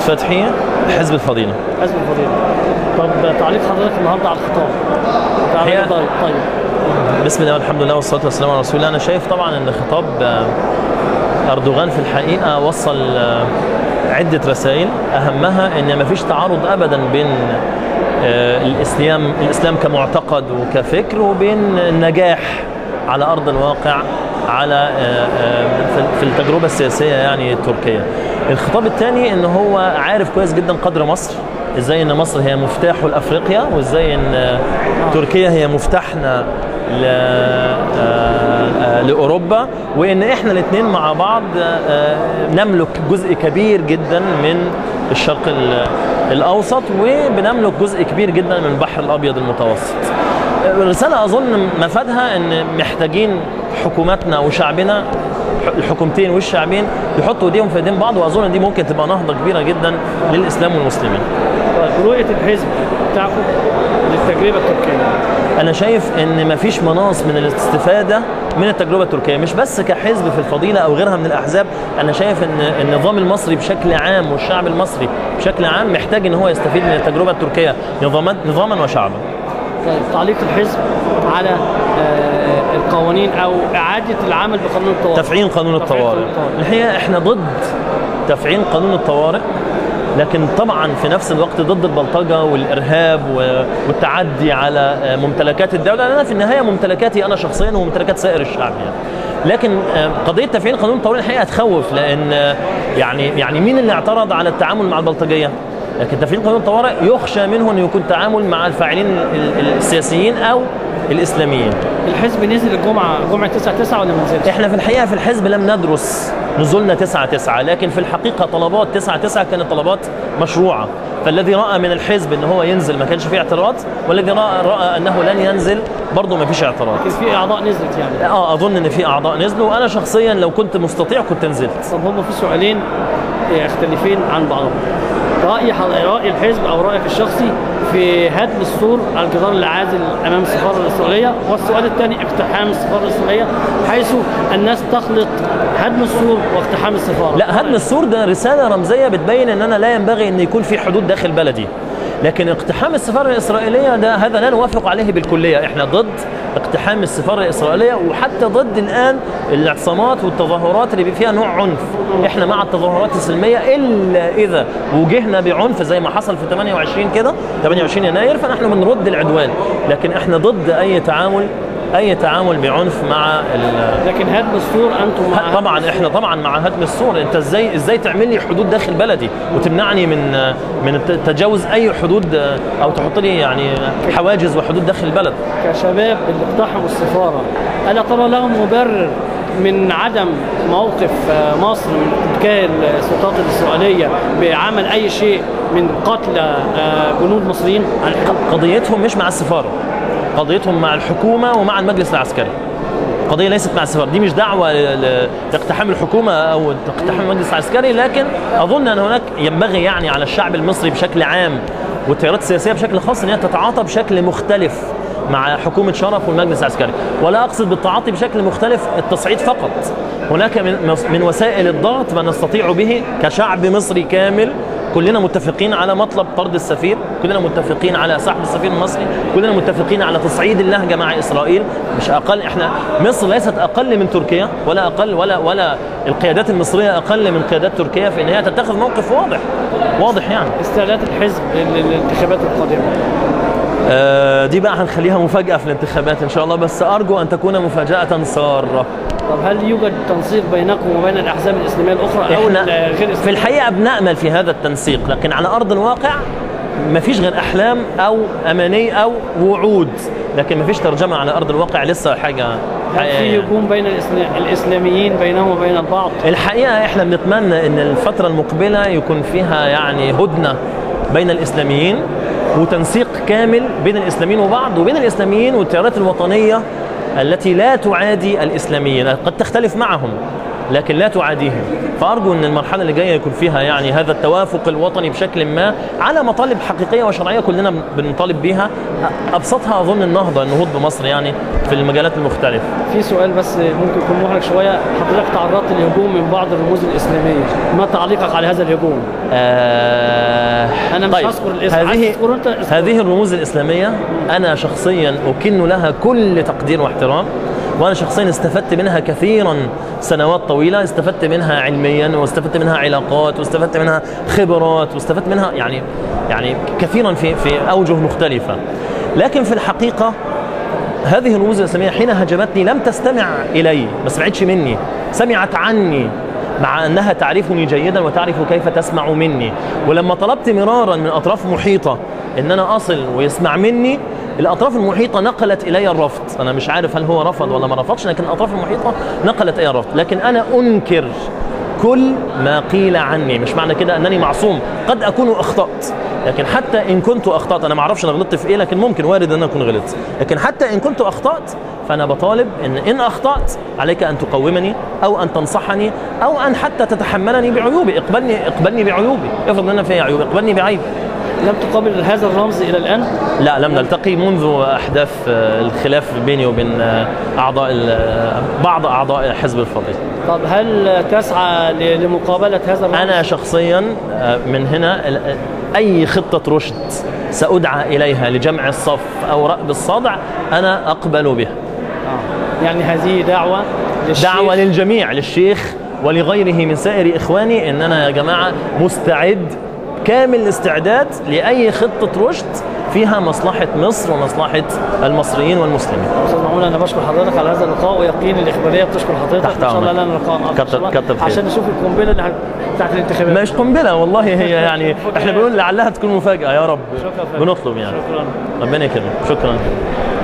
فتحي حزب الفضيله حزب الفضيله طب تعليق حضرتك النهارده على الخطاب تعليق هي- طيب طيب بسم الله والحمد لله والصلاه والسلام على رسول الله انا شايف طبعا ان خطاب آه، اردوغان في الحقيقه وصل آه، عده رسائل اهمها ان ما فيش تعارض ابدا بين آه، الاسلام الاسلام كمعتقد وكفكر وبين النجاح على ارض الواقع على آه، آه، في- في التجربه السياسيه يعني التركيه. الخطاب الثاني ان هو عارف كويس جدا قدر مصر ازاي ان مصر هي مفتاحه لافريقيا وازاي ان آه، تركيا هي مفتاحنا ل- آه، آه، لاوروبا وان احنا الاثنين مع بعض آه، نملك جزء كبير جدا من الشرق ال- الاوسط وبنملك جزء كبير جدا من البحر الابيض المتوسط. الرساله اظن مفادها ان محتاجين حكوماتنا وشعبنا الحكومتين والشعبين يحطوا ايديهم في ايدين بعض واظن دي ممكن تبقى نهضه كبيره جدا للاسلام والمسلمين. طيب رؤيه الحزب بتاعكم للتجربه التركيه انا شايف ان مفيش مناص من الاستفاده من التجربه التركيه مش بس كحزب في الفضيله او غيرها من الاحزاب انا شايف ان النظام المصري بشكل عام والشعب المصري بشكل عام محتاج ان هو يستفيد من التجربه التركيه نظاما نظاما وشعبا طيب تعليق الحزب على آه، القوانين او اعاده العمل بقانون الطوارئ تفعيل قانون تفعيل الطوارئ قانون الطوارئ. الحقيقه احنا ضد تفعيل قانون الطوارئ لكن طبعا في نفس الوقت ضد البلطجه والارهاب و- والتعدي على ممتلكات الدوله لانها في النهايه ممتلكاتي انا شخصيا وممتلكات سائر الشعب يعني. لكن آه، قضيه تفعيل قانون الطوارئ الحقيقه تخوف لان آه، يعني يعني مين اللي اعترض على التعامل مع البلطجيه؟ لكن تفعيل قانون الطوارئ يخشى منه انه يكون تعامل مع الفاعلين ال- ال- السياسيين او الاسلاميين. الحزب نزل الجمعه جمعه 9 9 ولا ما نزلش؟ احنا في الحقيقه في الحزب لم ندرس نزولنا 9 9 لكن في الحقيقه طلبات 9 9 كانت طلبات مشروعه فالذي راى من الحزب ان هو ينزل ما كانش فيه اعتراض والذي راى, رأى انه لن ينزل برضه ما فيش اعتراض لكن في اعضاء نزلت يعني اه اظن ان في اعضاء نزلوا وانا شخصيا لو كنت مستطيع كنت نزلت طب هم في سؤالين يختلفين عن بعضهم رأي حض- رأي الحزب أو رأيك الشخصي في هدم السور على الجدار العازل أمام السفارة الإسرائيلية والسؤال الثاني اقتحام السفارة الإسرائيلية حيث الناس تخلط هدم السور واقتحام السفارة لا هدم السور ده رساله رمزيه بتبين ان انا لا ينبغي ان يكون في حدود داخل بلدي لكن اقتحام السفاره الاسرائيليه ده هذا لا نوافق عليه بالكليه احنا ضد اقتحام السفاره الاسرائيليه وحتى ضد الان الاعتصامات والتظاهرات اللي فيها نوع عنف احنا مع التظاهرات السلميه الا اذا وجهنا بعنف زي ما حصل في 28 كده 28 يناير فنحن بنرد العدوان لكن احنا ضد اي تعامل اي تعامل بعنف مع ال- لكن هدم السور أنتم مع هدم طبعا احنا طبعا مع هدم السور انت ازاي ازاي تعمل لي حدود داخل بلدي وتمنعني من من الت- تجاوز اي حدود او تحط لي يعني حواجز وحدود داخل البلد كشباب اللي اقتحموا السفارة ألا ترى لهم مبرر من عدم موقف آه، مصر من اتجاه السلطات الإسرائيلية بعمل أي شيء من قتل آه، جنود مصريين على الحدود قضيتهم مش مع السفاره قضيتهم مع الحكومه ومع المجلس العسكري قضيه ليست مع السفاره دي مش دعوه ل- ل- لاقتحام الحكومه او اقتحام المجلس العسكري لكن اظن ان هناك ينبغي يعني على الشعب المصري بشكل عام والتيارات السياسيه بشكل خاص ان هي تتعاطى بشكل مختلف مع حكومه شرف والمجلس العسكري ولا اقصد بالتعاطي بشكل مختلف التصعيد فقط هناك من من وسائل الضغط ما نستطيع به كشعب مصري كامل كلنا متفقين على مطلب طرد السفير كلنا متفقين على سحب السفير المصري كلنا متفقين على تصعيد اللهجه مع اسرائيل مش اقل احنا مصر ليست اقل من تركيا ولا اقل ولا ولا القيادات المصريه اقل من قيادات تركيا في ان هي تتخذ موقف واضح واضح يعني استعداد الحزب لل- للانتخابات القادمة آه دي بقى هنخليها مفاجاه في الانتخابات ان شاء الله بس ارجو ان تكون مفاجاه ساره طب هل يوجد تنسيق بينكم وبين الأحزاب الإسلامية الأخرى أو احنا غير في الإسلامية؟ الحقيقه بنامل في هذا التنسيق لكن على ارض الواقع ما فيش غير احلام او اماني او وعود لكن ما فيش ترجمه على ارض الواقع لسه حاجه هل في حقيقية. هجوم بين الإسلا- الإسلاميين بينهم وبين البعض؟ الحقيقه احنا بنتمنى ان الفتره المقبله يكون فيها يعني هدنه بين الاسلاميين وتنسيق كامل بين الاسلاميين وبعض وبين الاسلاميين والتيارات الوطنيه التي لا تعادي الاسلاميين قد تختلف معهم لكن لا تعاديهم فارجو ان المرحله اللي جايه يكون فيها يعني هذا التوافق الوطني بشكل ما على مطالب حقيقيه وشرعيه كلنا بنطالب بيها ابسطها اظن النهضه النهوض بمصر يعني في المجالات المختلفه في سؤال بس ممكن يكون محرج شويه حضرتك تعرضت لهجوم من بعض الرموز الاسلاميه ما تعليقك على هذا الهجوم آه انا مش طيب، هذكر الاسم عايز هذه تذكره انت اذكره. هذه الرموز الإسلامية أنا شخصيا أكن لها كل تقدير واحترام وأنا شخصيا استفدت منها كثيرا سنوات طويلة استفدت منها علميا واستفدت منها علاقات واستفدت منها خبرات واستفدت منها يعني يعني كثيرا في في أوجه مختلفة لكن في الحقيقة هذه الرموز الإسلامية حين هجمتني لم تستمع إلي ما سمعتش مني سمعت عني مع أنها تعرفني جيدا وتعرف كيف تسمع مني ولما طلبت مرارا من أطراف محيطة أن أنا أصل ويسمع مني الأطراف المحيطة نقلت إلي الرفض أنا مش عارف هل هو رفض ولا ما رفضش لكن الأطراف المحيطة نقلت إلي الرفض لكن أنا أنكر كل ما قيل عني مش معنى كده أنني معصوم قد أكون أخطأت لكن حتى إن كنت أخطأت أنا ما أعرفش أنا غلطت في إيه لكن ممكن وارد أن أنا أكون غلطت لكن حتى إن كنت أخطأت فأنا بطالب إن إن أخطأت عليك أن تقومني أو أن تنصحني أو أن حتى تتحملني بعيوبي اقبلني اقبلني بعيوبي افرض ان انا فيها عيوب اقبلني بعيبي لم تقابل هذا الرمز الى الان لا لم نلتقي منذ احداث آه، الخلاف بيني وبين آه، اعضاء ال- آه، بعض اعضاء حزب الفضيل طب هل تسعى ل- لمقابله هذا الرمز انا شخصيا آه، من هنا ال- آه، اي خطه رشد سادعى اليها لجمع الصف او رأب الصدع انا اقبل بها آه. يعني هذه دعوه للشيخ دعوه للجميع للشيخ ولغيره من سائر اخواني ان انا يا جماعه مستعد كامل الاستعداد لاي خطه رشد فيها مصلحه مصر ومصلحه المصريين والمسلمين استاذ معمول انا بشكر حضرتك على هذا اللقاء ويقين الاخباريه بتشكر حضرتك تحت ان شاء الله أمرك. لنا لقاء اخر إن شاء الله. كتر- كتر خير. عشان نشوف القنبله اللي هت- بتاعت الانتخابات مش قنبله والله هي يعني احنا بنقول لعلها تكون مفاجاه يا رب شكرا فندم. بنطلب يعني شكرا ربنا يكرمك شكرا